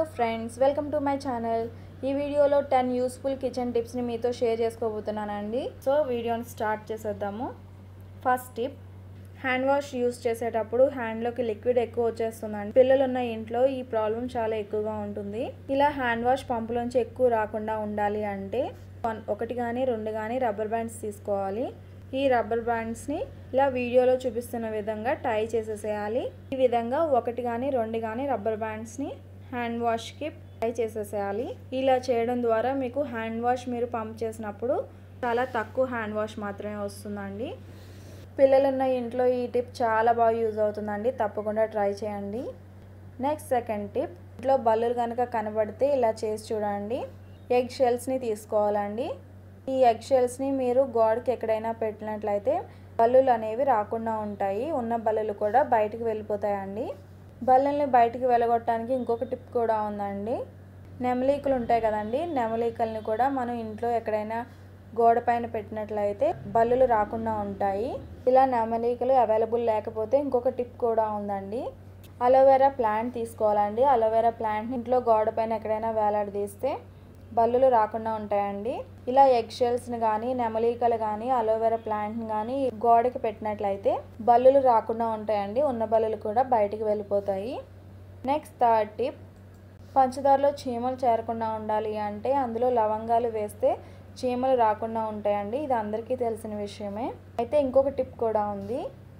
friends welcome to my channel ఈ వీడియోలో ten useful kitchen టిప్స్ని మీతో షేర్ చేసుకోబోతున్నానండి సో వీడియోని స్టార్ట్ చేసేద్దాము first tip hand wash use చేసేటప్పుడు హ్యాండ్లోకి లిక్విడ్ ఎక్కువ వచ్చేస్తుందండి పిల్లలు ఉన్న ఇంట్లో ఈ ప్రాబ్లం చాలా ఎక్కువగా ఉంటుంది ఇలా హ్యాండ్ వాష్ పంపులోంచి ఎక్కువ రాకుండా ఉండాలి అంటే వన్- ఒకటి కానీ రెండు కానీ రబ్బర్ బ్యాండ్స్ తీసుకోవాలి ఈ రబ్బర్ బ్యాండ్స్ని ఇలా వీడియోలో చూపిస్తున్న విధంగా టై చేసేసేయాలి ఈ విధంగా ఒకటి కానీ రెండు కానీ రబ్బర్ బ్యాండ్స్ని హ్యాండ్ వాష్కి టై చేసేసేయాలి ఇలా చేయడం ద్వారా మీకు హ్యాండ్ వాష్ మీరు పంప్ చేసినప్పుడు చాలా తక్కువ హ్యాండ్ వాష్ మాత్రమే వస్తుందండి పిల్లలున్న ఇంట్లో ఈ టిప్ చాలా బాగా యూజ్ అవుతుందండి తప్పకుండా ట్రై చేయండి నెక్స్ట్ సెకండ్ టిప్ ఇంట్లో బల్లులు కనుక కనబడితే ఇలా చేసి చూడండి ఎగ్ షెల్స్ని తీసుకోవాలండి ఈ ఎగ్ షెల్స్ని మీరు గోడకి ఎక్కడైనా పెట్టినట్లయితే బల్లులు అనేవి రాకుండా ఉంటాయి ఉన్న బల్లులు కూడా బయటికి వెళ్ళిపోతాయండి బల్లుల్ని బయటికి వెళ్ళగొట్టడానికి ఇంకొక టిప్ కూడా ఉందండి నెమలీకలు ఉంటాయి కదండి నెమలీకల్ని కూడా మనం ఇంట్లో ఎక్కడైనా గోడ పైన పెట్టినట్లయితే బల్లులు రాకుండా ఉంటాయి ఇలా నెమలీకలు అవైలబుల్ లేకపోతే ఇంకొక టిప్ కూడా ఉందండి అలోవెరా ప్లాంట్ తీసుకోవాలండి అలోవెరా ప్లాంట్ ఇంట్లో గోడ పైన ఎక్కడైనా వేలాడదీస్తే బల్లులు రాకుండా ఉంటాయండి ఇలా ఎగ్ షెల్స్ని కానీ నెమలీకలు కానీ అలోవెరా ప్లాంట్ని కానీ గోడకి పెట్టినట్లయితే బల్లులు రాకుండా ఉంటాయండి ఉన్న బల్లులు కూడా బయటికి వెళ్ళిపోతాయి నెక్స్ట్ థర్డ్ టిప్ పంచదారలో చీమలు చేరకుండా ఉండాలి అంటే అందులో లవంగాలు వేస్తే చీమలు రాకుండా ఉంటాయండి ఇది అందరికీ తెలిసిన విషయమే అయితే ఇంకొక టిప్ కూడా ఉంది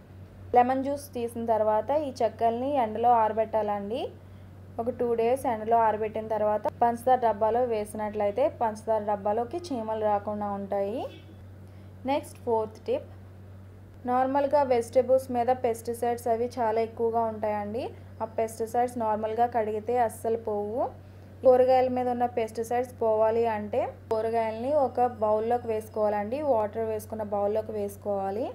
లెమన్ జ్యూస్ తీసిన తర్వాత ఈ చెక్కల్ని ఎండలో ఆరబెట్టాలండి ఒక టూ డేస్ ఎండలో ఆరబెట్టిన తర్వాత పంచదార డబ్బాలో వేసినట్లయితే పంచదార డబ్బాలోకి చీమలు రాకుండా ఉంటాయి నెక్స్ట్ ఫోర్త్ టిప్ నార్మల్గా వెజిటేబుల్స్ మీద పెస్టిసైడ్స్ అవి చాలా ఎక్కువగా ఉంటాయండి ఆ పెస్టిసైడ్స్ నార్మల్గా కడిగితే అస్సలు పోవు కూరగాయల మీద ఉన్న పెస్టిసైడ్స్ పోవాలి అంటే కూరగాయలని ఒక బౌల్లోకి వేసుకోవాలండి వాటర్ వేసుకున్న బౌల్లోకి వేసుకోవాలి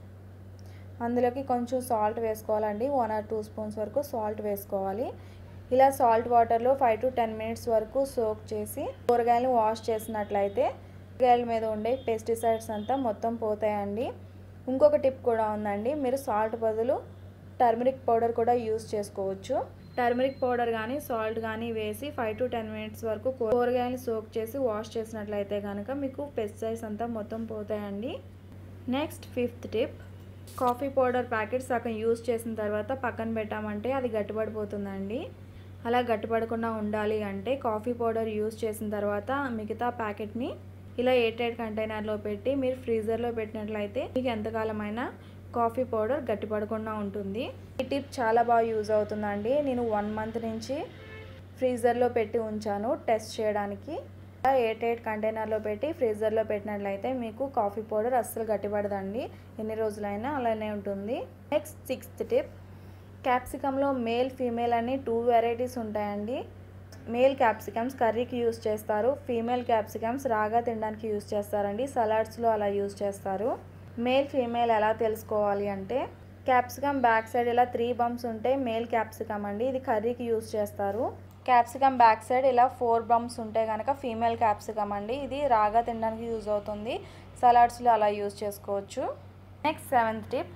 అందులోకి కొంచెం సాల్ట్ వేసుకోవాలండి వన్ ఆర్ టూ స్పూన్స్ వరకు సాల్ట్ వేసుకోవాలి ఇలా సాల్ట్ వాటర్లో ఫైవ్ టు టెన్ మినిట్స్ వరకు సోక్ చేసి కూరగాయలను వాష్ చేసినట్లయితే కూరగాయల మీద ఉండే పెస్టిసైడ్స్ అంతా మొత్తం పోతాయండి ఇంకొక టిప్ కూడా ఉందండి మీరు సాల్ట్ బదులు టర్మరిక్ పౌడర్ కూడా యూస్ చేసుకోవచ్చు టర్మరిక్ పౌడర్ కానీ సాల్ట్ కానీ వేసి ఫైవ్ టు టెన్ మినిట్స్ వరకు కూరగాయలు సోక్ చేసి వాష్ చేసినట్లయితే కనుక మీకు పెస్టిసైడ్స్ అంతా మొత్తం పోతాయండి next fifth tip coffee powder packet సగం యూస్ చేసిన తర్వాత పక్కన పెట్టామంటే అది గట్టిపడిపోతుందండి అలా గట్టిపడకుండా ఉండాలి అంటే కాఫీ పౌడర్ యూస్ చేసిన తర్వాత మిగతా ప్యాకెట్ని ఇలా ఎయిటెడ్ కంటైనర్లో పెట్టి మీరు ఫ్రీజర్లో పెట్టినట్లయితే మీకు ఎంతకాలమైనా కాఫీ పౌడర్ గట్టిపడకుండా ఉంటుంది ఈ టిప్ చాలా బాగా యూజ్ అవుతుందండి నేను వన్ మంత్ నుంచి ఫ్రీజర్లో పెట్టి ఉంచాను టెస్ట్ చేయడానికి ఎయిట్ ఎయిట్ కంటైనర్లో పెట్టి ఫ్రీజర్లో పెట్టినట్లయితే మీకు కాఫీ పౌడర్ అస్సలు గట్టిపడదండి ఎన్ని రోజులైనా అలానే ఉంటుంది నెక్స్ట్ సిక్స్త్ టిప్ క్యాప్సికంలో మేల్ ఫీమేల్ అని టూ వెరైటీస్ ఉంటాయండి మేల్ క్యాప్సికమ్స్ కర్రీకి యూస్ చేస్తారు ఫీమేల్ క్యాప్సికమ్స్ రాగా తినడానికి యూస్ చేస్తారండి సలాడ్స్లో అలా యూస్ చేస్తారు మేల్ ఫీమేల్ ఎలా తెలుసుకోవాలి అంటే క్యాప్సికమ్ బ్యాక్ సైడ్ ఇలా త్రీ బంప్స్ ఉంటే మేల్ క్యాప్సికమ్ అండి ఇది కర్రీకి యూస్ చేస్తారు క్యాప్సికమ్ బ్యాక్ సైడ్ ఇలా ఫోర్ బంప్స్ ఉంటే కనుక ఫీమేల్ క్యాప్సికమ్ అండి ఇది రాగా తినడానికి యూజ్ అవుతుంది సలాడ్స్లో అలా యూజ్ చేసుకోవచ్చు next seventh tip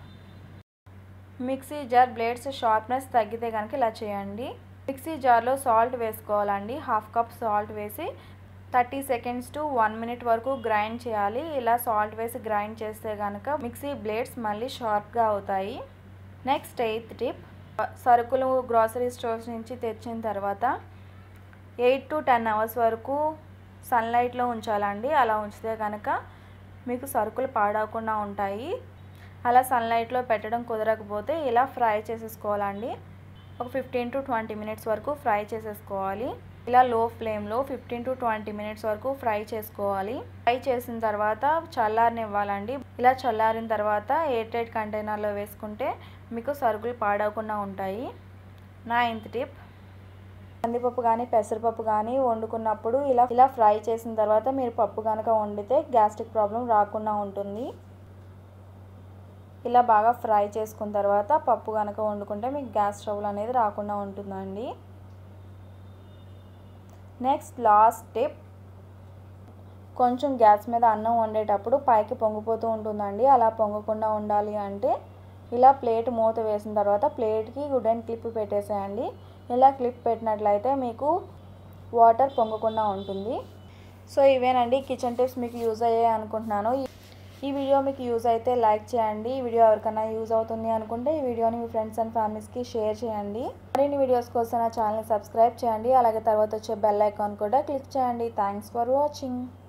mixie jar blades sharpness తగ్గితే కనుక ఇలా చేయండి మిక్సీ జార్లో సాల్ట్ వేసుకోవాలండి హాఫ్ కప్ సాల్ట్ వేసి thirty seconds to one minute వరకు గ్రైండ్ చేయాలి ఇలా సాల్ట్ వేసి గ్రైండ్ చేస్తే కనుక మిక్సీ బ్లేడ్స్ మళ్ళీ షార్ప్గా అవుతాయి నెక్స్ట్ ఎయిత్ టిప్ సరుకులు గ్రాసరీ స్టోర్స్ నుంచి తెచ్చిన తర్వాత ఎయిట్ టు టెన్ అవర్స్ వరకు సన్లైట్లో ఉంచాలండి అలా ఉంచితే కనుక మీకు సరుకులు పాడవకుండా ఉంటాయి అలా సన్లైట్లో పెట్టడం కుదరకపోతే ఇలా ఫ్రై చేసేసుకోవాలండి ఒక ఫిఫ్టీన్ టు ట్వంటీ మినిట్స్ వరకు ఫ్రై చేసేసుకోవాలి ఇలా లో ఫ్లేమ్లో ఫిఫ్టీన్ టు ట్వంటీ మినిట్స్ వరకు ఫ్రై చేసుకోవాలి ఫ్రై చేసిన తర్వాత చల్లారనివ్వాలండి ఇలా చల్లారిన తర్వాత ఎయిర్ టైట్ కంటైనర్లో వేసుకుంటే మీకు సరుకులు పాడవకుండా ఉంటాయి నైన్త్ టిప్ కందిపప్పు కానీ పెసరపప్పు కానీ వండుకున్నప్పుడు ఇలా ఇలా ఫ్రై చేసిన తర్వాత మీరు పప్పు కనుక వండితే గ్యాస్ట్రిక్ ప్రాబ్లం రాకుండా ఉంటుంది ఇలా బాగా ఫ్రై చేసుకున్న తర్వాత పప్పు కనుక వండుకుంటే మీకు గ్యాస్ ట్రబుల్ అనేది రాకుండా ఉంటుందండి నెక్స్ట్ లాస్ట్ టిప్ కొంచెం గ్యాస్ మీద అన్నం వండేటప్పుడు పైకి పొంగిపోతూ ఉంటుందండి అలా పొంగకుండా ఉండాలి అంటే ఇలా ప్లేట్ మూత వేసిన తర్వాత ప్లేట్కి వుడెన్ క్లిప్ పెట్టేసేయండి ఇలా క్లిప్ పెట్టినట్లయితే మీకు వాటర్ పొంగకుండా ఉంటుంది సో ఇవేనండి కిచెన్ టిప్స్ మీకు యూజ్ అయ్యాయి అనుకుంటున్నాను ఈ వీడియో మీకు యూజ్ అయితే లైక్ చేయండి ఈ వీడియో ఎవరికైనా యూజ్ అవుతుంది అనుకుంటే ఈ వీడియోని మీ ఫ్రెండ్స్ అండ్ ఫ్యామిలీస్కి షేర్ చేయండి మరిన్ని వీడియోస్ కోసం నా ఛానల్ని సబ్స్క్రైబ్ చేయండి అలాగే తర్వాత వచ్చే బెల్ ఐకాన్ కూడా క్లిక్ చేయండి థ్యాంక్స్ ఫర్ వాచింగ్